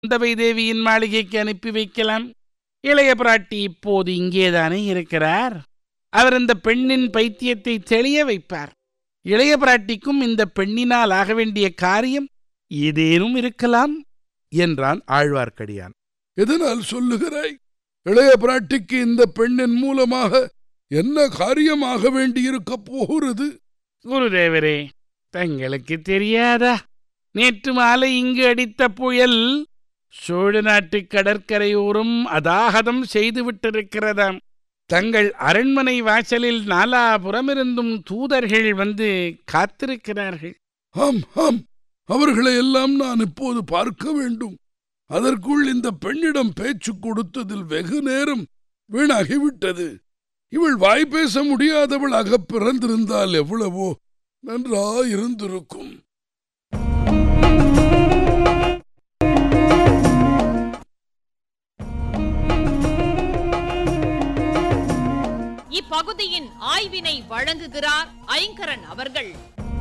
குந்தவை தேவியின் மாளிகைக்கு அனுப்பி வைக்கலாம் இளைய பிராட்டி இப்போது இங்கேதானே இருக்கிறார் அவர் இந்த பெண்ணின் பைத்தியத்தை தெளிய வைப்பார் இளைய பிராட்டிக்கும் இந்த பெண்ணினால் ஆக வேண்டிய காரியம் ஏதேனும் இருக்கலாம் என்றான் ஆழ்வார்க்கடியான் எதனால் சொல்லுகிறாய் இளைய பிராட்டிக்கு இந்த பெண்ணின் மூலமாக என்ன காரியமாக வேண்டியிருக்கப் போகிறது குருதேவரே தங்களுக்கு தெரியாதா நேற்று மாலை இங்கு அடித்த புயல் சோழ நாட்டு கடற்கரையோரம் அதாகதம் செய்துவிட்டிருக்கிறதாம் தங்கள் அரண்மனை வாசலில் நாலாபுறமிருந்தும் தூதர்கள் வந்து காத்திருக்கிறார்கள் ஆம் ஆம் அவர்களை எல்லாம் நான் இப்போது பார்க்க வேண்டும் அதற்குள் இந்த பெண்ணிடம் பேச்சு கொடுத்ததில் வெகு நேரம் வீணாகிவிட்டது இவள் வாய் பேச முடியாதவளாக பிறந்திருந்தால் எவ்வளவோ நன்றாயிருந்திருக்கும் இப்பகுதியின் ஆய்வினை வழங்குகிறார் ஐங்கரன் அவர்கள்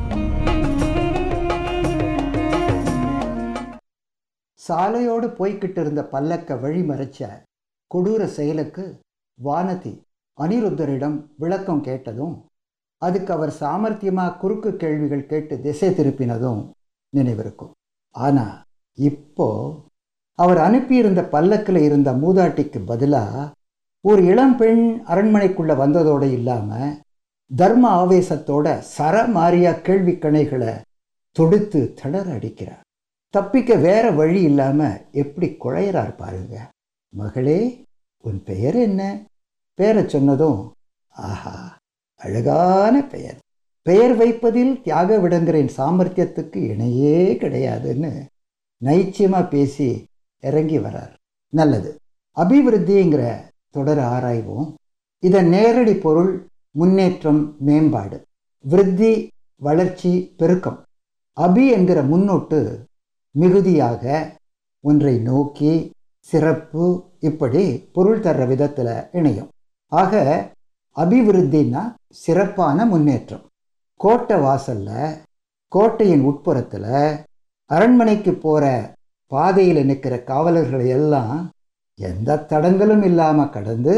சாலையோடு போய்கிட்டு இருந்த பல்லக்க வழிமறைச்ச கொடூர செயலுக்கு வானதி அனிருத்தரிடம் விளக்கம் கேட்டதும் அதுக்கு அவர் சாமர்த்தியமா குறுக்கு கேள்விகள் கேட்டு திசை திருப்பினதும் நினைவிருக்கும் ஆனா இப்போ அவர் அனுப்பியிருந்த பல்லக்கில் இருந்த மூதாட்டிக்கு பதிலா ஒரு இளம் பெண் அரண்மனைக்குள்ள வந்ததோடு இல்லாம தர்ம ஆவேசத்தோட சரமாரியா கேள்வி கணைகளை தொடுத்து திணற அடிக்கிறார் தப்பிக்க வேற வழி இல்லாம எப்படி குழையறார் பாருங்க மகளே உன் பெயர் என்ன பேரை சொன்னதும் ஆஹா அழகான பெயர் பெயர் வைப்பதில் தியாக விடங்கிறேன் சாமர்த்தியத்துக்கு இணையே கிடையாதுன்னு நைச்சியமா பேசி இறங்கி வரார் நல்லது அபிவிருத்திங்கிற தொடர் ஆராய்வோம் இதன் நேரடி பொருள் முன்னேற்றம் மேம்பாடு விருத்தி வளர்ச்சி பெருக்கம் அபி என்கிற முன்னோட்டு மிகுதியாக ஒன்றை நோக்கி சிறப்பு இப்படி பொருள் தர்ற விதத்தில் இணையும் ஆக அபிவிருத்தின்னா சிறப்பான முன்னேற்றம் கோட்டை வாசல்ல கோட்டையின் உட்புறத்தில் அரண்மனைக்கு போகிற பாதையில் நிற்கிற காவலர்களை எல்லாம் எந்த தடங்களும் இல்லாமல் கடந்து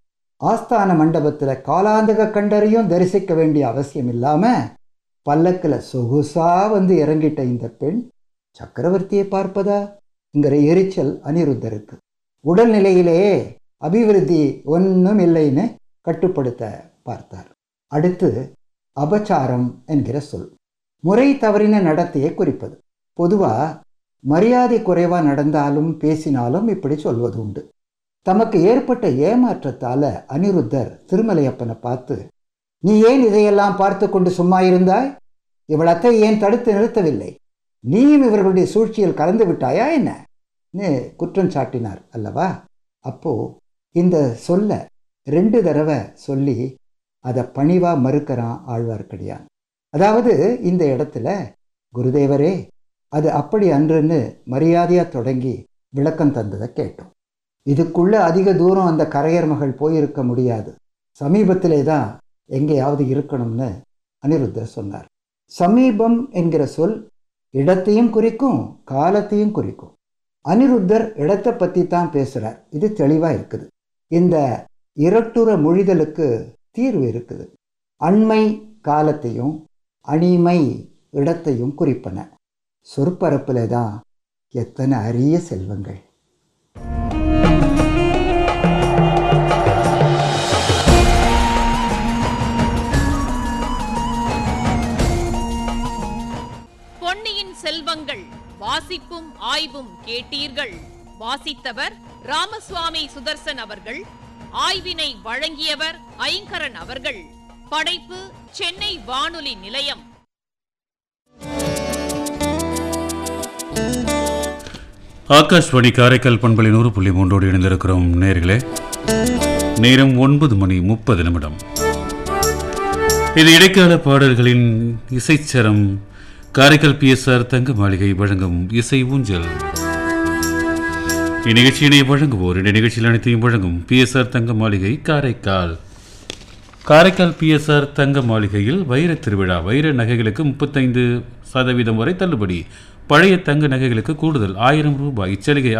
ஆஸ்தான மண்டபத்தில் காலாந்தக கண்டரையும் தரிசிக்க வேண்டிய அவசியம் இல்லாமல் பல்லக்கில் சொகுசா வந்து இறங்கிட்ட இந்த பெண் சக்கரவர்த்தியை பார்ப்பதாங்கிற எரிச்சல் அனிருத்தருக்கு உடல்நிலையிலேயே அபிவிருத்தி ஒன்றும் இல்லைன்னு கட்டுப்படுத்த பார்த்தார் அடுத்து அபச்சாரம் என்கிற சொல் முறை தவறின நடத்தையை குறிப்பது பொதுவாக மரியாதை குறைவா நடந்தாலும் பேசினாலும் இப்படி சொல்வது உண்டு தமக்கு ஏற்பட்ட ஏமாற்றத்தால அனிருத்தர் திருமலையப்பனை பார்த்து நீ ஏன் இதையெல்லாம் பார்த்து கொண்டு சும்மா இருந்தாய் இவளத்தை ஏன் தடுத்து நிறுத்தவில்லை நீயும் இவர்களுடைய சூழ்ச்சியில் கலந்து விட்டாயா என்ன குற்றம் சாட்டினார் அல்லவா அப்போ இந்த சொல்ல ரெண்டு தடவை சொல்லி அதை பணிவா மறுக்கிறான் ஆழ்வார்க்கடியான் அதாவது இந்த இடத்துல குருதேவரே அது அப்படி அன்றுன்னு மரியாதையா தொடங்கி விளக்கம் தந்ததை கேட்டோம் இதுக்குள்ள அதிக தூரம் அந்த கரையர் மகள் போயிருக்க முடியாது சமீபத்திலே தான் எங்கேயாவது இருக்கணும்னு அனிருத்தர் சொன்னார் சமீபம் என்கிற சொல் இடத்தையும் குறிக்கும் காலத்தையும் குறிக்கும் அனிருத்தர் இடத்தை பற்றி தான் பேசுகிறார் இது தெளிவாக இருக்குது இந்த இரட்டுற மொழிதலுக்கு தீர்வு இருக்குது அண்மை காலத்தையும் அணிமை இடத்தையும் குறிப்பன சொற்பரப்பில் தான் எத்தனை அரிய செல்வங்கள் பொன்னியின் செல்வங்கள் வாசிப்பும் ஆய்வும் கேட்டீர்கள் வாசித்தவர் ராமசுவாமி சுதர்சன் அவர்கள் ஆய்வினை வழங்கியவர் ஐங்கரன் அவர்கள் படைப்பு சென்னை வானொலி நிலையம் ஆகாஷ்வாணி காரைக்கால் பண்பலை நூறு புள்ளி மூன்றோடு இணைந்திருக்கிறோம் நேர்களே நேரம் ஒன்பது மணி முப்பது நிமிடம் இது இடைக்கால பாடல்களின் இசைச்சரம் காரைக்கால் பிஎஸ்ஆர் தங்க மாளிகை வழங்கும் இசை ஊஞ்சல் இந்நிகழ்ச்சியினை வழங்குவோர் இந்த நிகழ்ச்சியில் அனைத்தையும் வழங்கும் பிஎஸ்ஆர் தங்க மாளிகை காரைக்கால் காரைக்கால் பிஎஸ்ஆர் தங்க மாளிகையில் வைர திருவிழா வைர நகைகளுக்கு முப்பத்தைந்து சதவீதம் வரை தள்ளுபடி பழைய தங்க நகைகளுக்கு கூடுதல் ஆயிரம் ரூபாய் இச்சலுகை